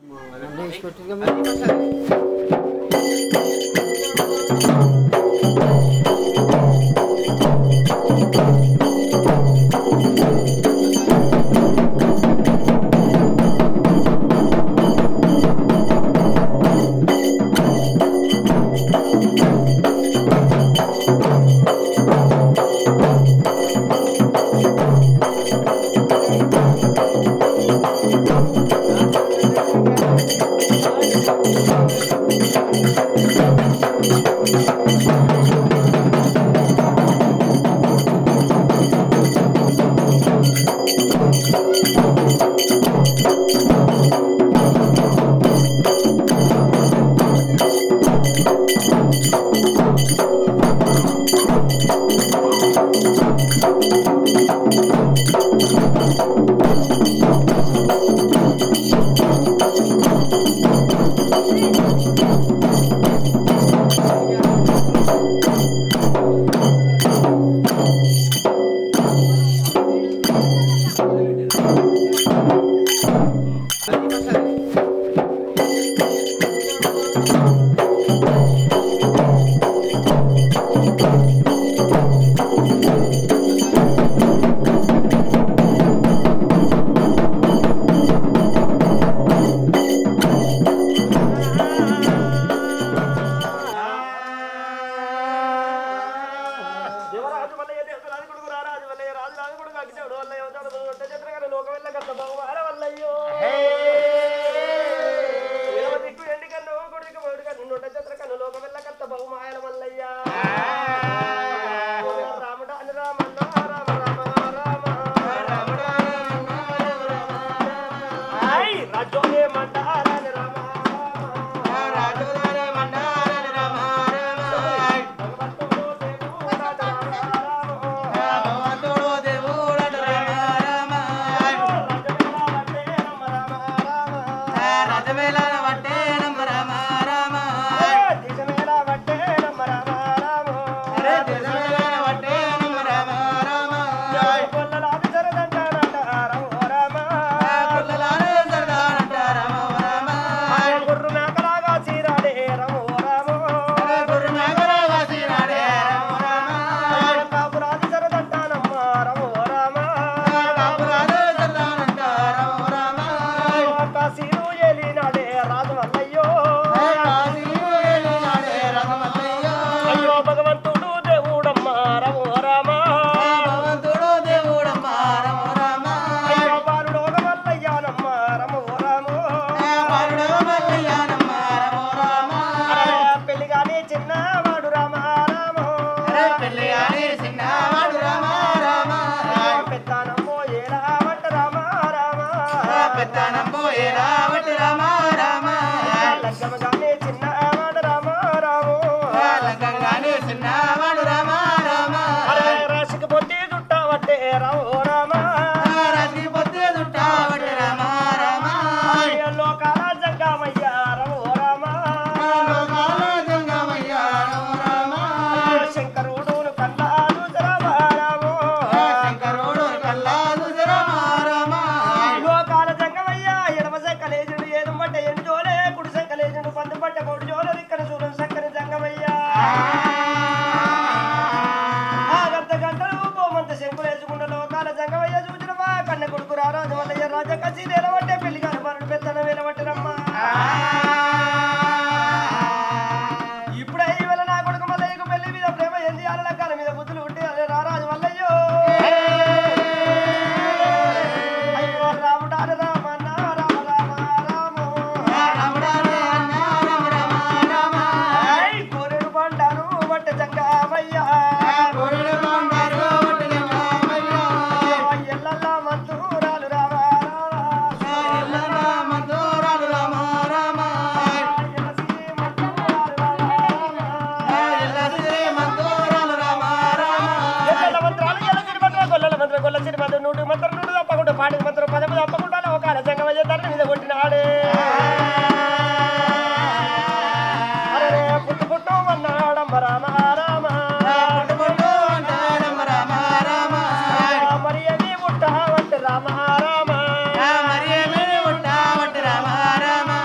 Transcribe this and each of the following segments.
నన్ను వేసి పెట్టిగా మీరు దేవరాజు వల్లయ్య దేవరాజు కొడుకు రారాజు వల్లయ్య రాజు రాజు కొడుకు అగ్గిదేవుడు వల్లయ్య అవతాడు ఒట్ట చిత్రగారి లోకం వెళ్ళ కన్న బహుమాన వల్లయ్యో ఇరవ దిక్కు ఎండి కన్ను కొడుకు మొదటి కన్ను నొట్ట చిత్ర కన్ను లోకం వెళ్ళ కత్త బహుమాయల వల్లయ్య రాముడ అని రామన్న రామ రామ రామ ఆయ్ రాజోనే మంటారని రామ భగవంతుడు దేవుడా రామ రాజవేళ వట్టే రామ రామ రామ దేశమేళ వట్టే రామ రామ రామ కొల్లలాది సరదంటారట రామ రామ గుర్రు మేకలాగా చీరాడే రామ రామ కాపురాది సరదంటానమ్మ రామ రామ కాశీరు ఏలినాడే రాజు వల్లయ్యో అయ్యో భగవంతుడు దేవుడమ్మ రామ రామ అయ్యో బాలుడు ఒక వల్లయ్యానమ్మ రామ రామ పెళ్లి కానీ చిన్నవాడు రామ రామ పెద్దానమ్మో ఏలా వంట రామ రామ లగ్గమగానే చిన్నవాడు రామ రామ అరే రాశికి పొత్తి చుట్టావట్టే రామ రామ అయ్యో లోకాల జంగామయ్య రామ శంకరుడు కల్లాలు రామ లోకాల జంగమయ్య ఎడమ శంకలేజుడు ఏదు మట్ట ఎండు జోలే కుడి శంకలేజుడు పందు పట్ట కొడు జోలు ఇక్కడ చూడు శంకర జంగమయ్య ఆ గంట గంటలు పోమంత శంకులేసుకున్న లోకాల జంగమయ్య చూచినవా కన్న కొడుకు రారాజు వల్లయ్య రాజ కసి నిలబట్టే పెళ్లి కాని పనుడు పెత్తన వేలబట్టిరమ్మా ఇప్పుడే ఇవాళ నా కొడుకు మల్లయ్యకు పెళ్లి మీద ప్రేమ ఎంది ఆల లగ్గాల మీద బుద్ధులు ఉంటే అదే రారాజు వల్లయ్యో అయ్యో రాముడా రామన్న రామ రామ రామ ఐ కోరెడు బండారు బట్ట జంగామయ్య ఎల్లల్లా మంతూరాలు రామ ఎల్లసి మంతూరాలు రామ ఎల్లల మంత్రాలు ఎల్లసిరి మంత్రాలు గొల్లల మంత్రం గొల్లసిరి మంత్రం నూటి మంత్రం నూటి తప్పకుండా పాడి మంత్రం పదము తప్పకుండా ఒక జంగమయ్య తండ్రి మీద కొట్టినాడే అరే పుట్టు పుట్టు అన్నాడమ్మ రామ రామ మరి ఏమి ముట్ట వంటి రామ రామ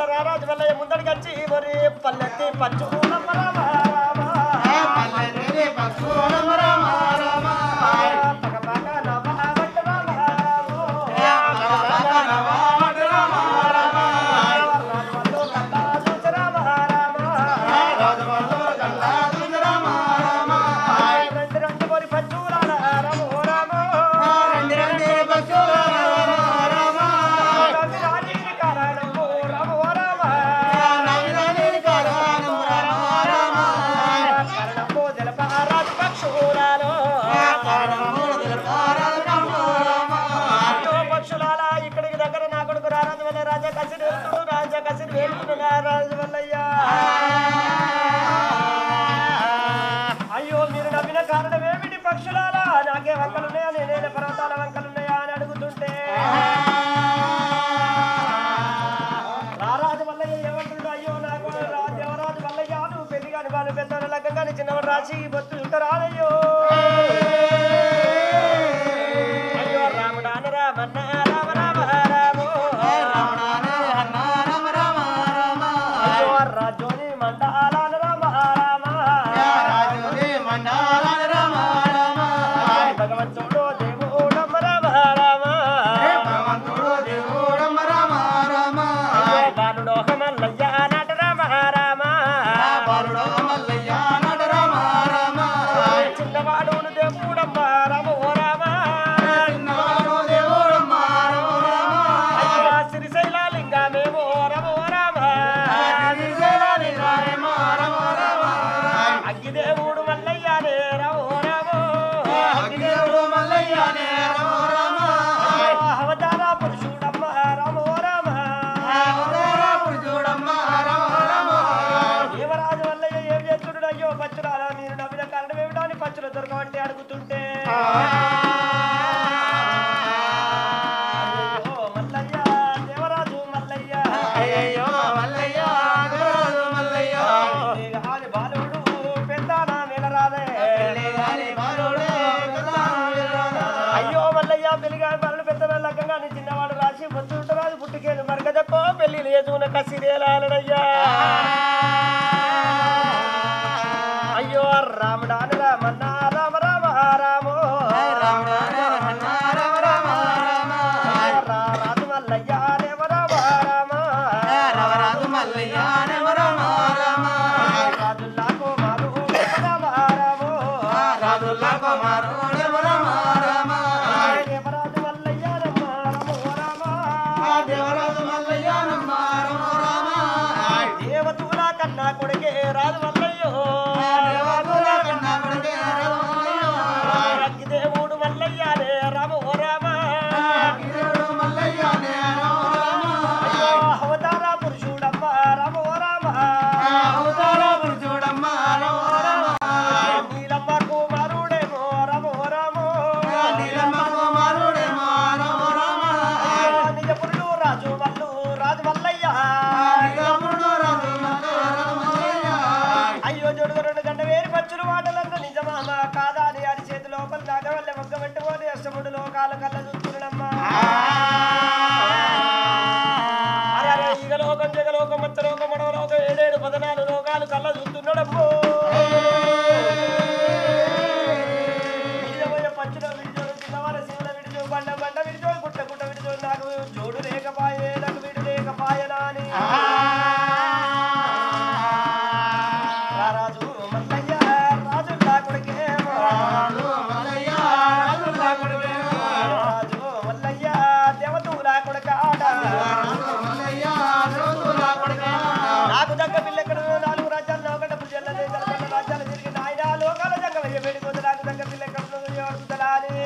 రారాజు వల్ల ముందడికి వచ్చి మరి పల్లెత్తి పచ్చు పక్షులారా ఇక్కడికి దగ్గర నా కొడుకు రారాజు వల్ల రాజా కసిరి వెళ్తుడు రాజా కసిరి వేలుతున్నా రాజు వల్లయ్యా అయ్యో మీరు నవ్విన కారణం ఏమిటి పక్షులారా నాకే వంకలున్నాయా నేనే పర్వతాల వంకలున్నాయా అని అడుగుతుంటే రారాజు వల్లయ్య ఏమంటుండో అయ్యో నాకు రా- దేవరాజు వల్లయ్య నువ్వు పెళ్లి కాని వాళ్ళు పెద్దవాళ్ళు లగ్గం కానీ చిన్నవాడు రాసి బొత్తు ఇంత రాదయ్యో అయ్యో రాముడా రామన్న రామ రామ రామో అయ్యో రాజోని మండాల రామ రామ భగవంతుడు దేవుడమ్మ రామ రామ అయ్యో బాలుడోహ మల్లయ్య నట రామ రామ చిన్నవాడును దేవుడమ్మ రామ ఓ రామ అయ్యో శ్రీశైల లింగమేమో రామ ఓ రామ అగ్గిదేవుడు మల్లయ్యనే రామ ఓ రామ అయ్యో అవతార పురుషుడమ్మ రామ ఓ రామ దేవరాజు వల్లయ్య ఏం చేస్తుడు అయ్యో పచ్చురాలా మీరు నవ్విన కారణం ఏమిటో అని పచ్చులు దొరకబట్టి అడుగుతుంటే అయ్యో మల్లయ్య దేవరాజు మల్లయ్య ఆది బాలుడు పెద్దాన మేలరాదే అయ్యో మల్లయ్య పెళ్లిగా బాలుడు పెద్ద లగ్గంగా నీ చిన్నవాడు రాసి బొత్తుంటరాజు పుట్టుకేలు మరగదప్పో పెళ్లి లేచున కసిరేలాలడయ్యా అయ్యో రాముడా రామన్న రామ రామ రామో రారాజు మల్లయ్య దేవ రామ రామ రాజుల్లా కుమారు రామ రామో దేవరాజు మల్లయ్య రమ రామ దేవతూల కన్నా కొడుకే రాజు మల్లయ్యో అగ్గి దేవుడు మల్లయ్యనే రామ ఓ రామ అయ్యో అవతార పురుషుడమ్మ రామ ఓ రామ నీలమ్మ కుమారుడేమో రామ ఓ రామో అయ్యో నిజపురుడు రాజు మల్లు రాజు మల్లయ్య అయ్యో జోడుగా రెండు గంట వేరు పచ్చులు మాటలంతా నిజమామ కాదా అని అడి చేతి లోపల దాకా వల్ల మొగ్గ పెట్టుకొని అష్టముడు లోకాలు కళ్ళ చూస్తున్నాడమ్మా అరే అరే ఈగ లోకం జగలోకం మత్త లోకం మడవ లోకం ఏడేడు పదనాలు లోకాలు కళ్ళ చూస్తున్నాడమ్మో వీరమయ్య పచ్చుల విడిచోడు చిన్నవాళ్ళ శివుల విడిచో బండ బండ విడిచో గుట్ట గుట్ట విడిచో నాకు జోడు లేకపాయే నాకు విడి లేకపాయనా అని రారాజు మల్లయ్య రాజు నా కొడుకేమో రాజు మల్లయ్య దేవతూల కొడుకాడ నాకు దగ్గ పిల్లెక్కడ నాలుగు రాజ్యాలు ఒకట భుజల్ల దేశాల రాజ్యాలు తిరిగి నాయన లోకాల జంగ వెయ్య వేడుకోదు నాకు దగ్గ పిల్లెక్కడ ఎవడుతుందని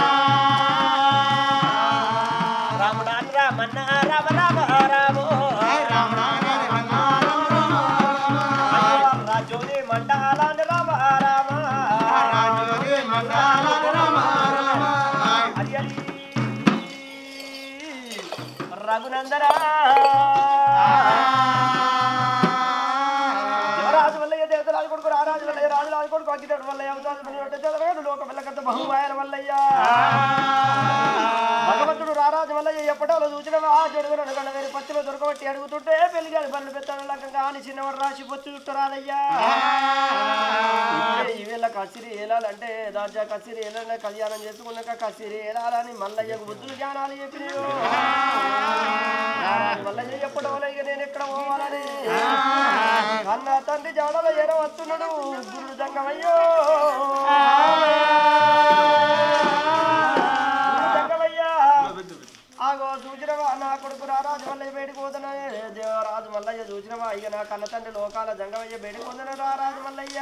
రాముడా రామన్న రామ రామ రామో రాజోని మండలాన్ని రామ రామ హరి హరి రఘునందరా దేవరాజు వల్లయ్య దేవతరాజు కొడుకు రారాజు వల్లయ్య రాజు రాజు కొడుకు అగ్గిదేవుడు వల్లయ్య అవతారం పని ఒకటే చదవగాడు లోక పిల్లకంత బహుమాయల వల్లయ్య భగవంతుడు రారాజు వల్లయ్య ఎప్పుడో పట్టణంలో చూసినవా జడుగు నడగండ వేరే పచ్చిలో దొరకబట్టి అడుగుతుంటే పెళ్లిగాలి పనులు పెత్తాడు లకంగా అని చిన్నవాడు రాసి పొచ్చు చుట్టరాదయ్యా ఇప్పుడే ఈ వేళ కసిరి ఏలాలంటే దాచా కసిరి ఏలాలంటే కళ్యాణం చేసుకున్నాక కసిరి ఏలాలని మల్లయ్యకు బుద్ధులు జ్ఞానాలు చెప్పినావు మల్లయ్య ఎప్పుడు ఇక నేను ఎక్కడ పోవాలని అన్న తండ్రి జాడలో ఎర వస్తున్నాడు గురుడు జంగమయ్యో గురుడు జంగమయ్యా ఆగో చూసినవా నా కొడుకు రారాజు మల్లయ్య బయటకు పోతున్నానే దేవరాజు మల్లయ్య చూసినవా ఇక నా కన్న తండ్రి లోకాల జంగమయ్య బయటకు పోతున్నా రారాజు మల్లయ్య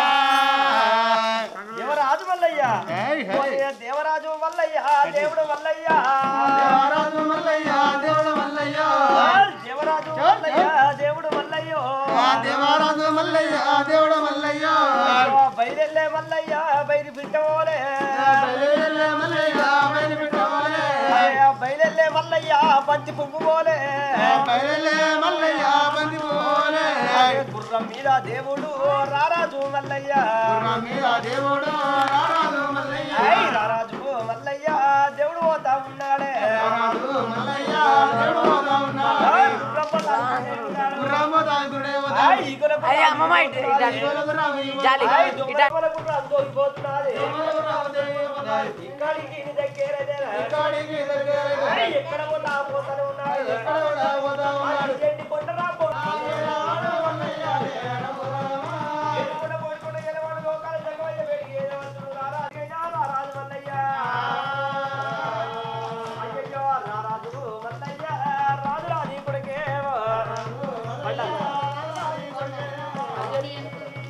దేవరాజు మల్లయ్య ఓయే దేవరాజు మల్లయ్య దేవుడు మల్లయ్య దేవరాజు మల్లయ్య దేవుడు మల్లయ్య దేవరాజు మల్లయ్య దేవుడు మల్లయ్యో దేవరాజు మల్లయ్య దేవుడు మల్లయ్య బయలెల్లే మల్లయ్య బయలు పిట్టవోలే బయలుదేరే మల్లయ్య బయలు పెట్టవలే బయలెల్లే మల్లయ్య బంతి పువ్వు పోలే బయలుదేరే మల్లయ్య బంది పోలే గుర్రం మీద దేవుడు రారాజు మల్లయ్య మీద దేవుడు రారాజు మల్లయ్య ఐ రారాజు మల్లయ్య దేవుడు పోతా ఉన్నాడే రారాజు మల్లయ్య దేవుడు పోతా ఉన్నాడు. ఐ గుర్రం పోతా ఉన్నాడు. రామదాసుడే ఐ ఈగల గుర్రం అరే అమ్మమ్మ ఇటు ఇటు జాలి ఐ ఇట దొంగల గుర్రం దొరికిపోతున్నది. రామదాసుడే ఇక్కడికి నీ దగ్గరదేనా? కాడికి దగ్గర ఐ ఎక్కడ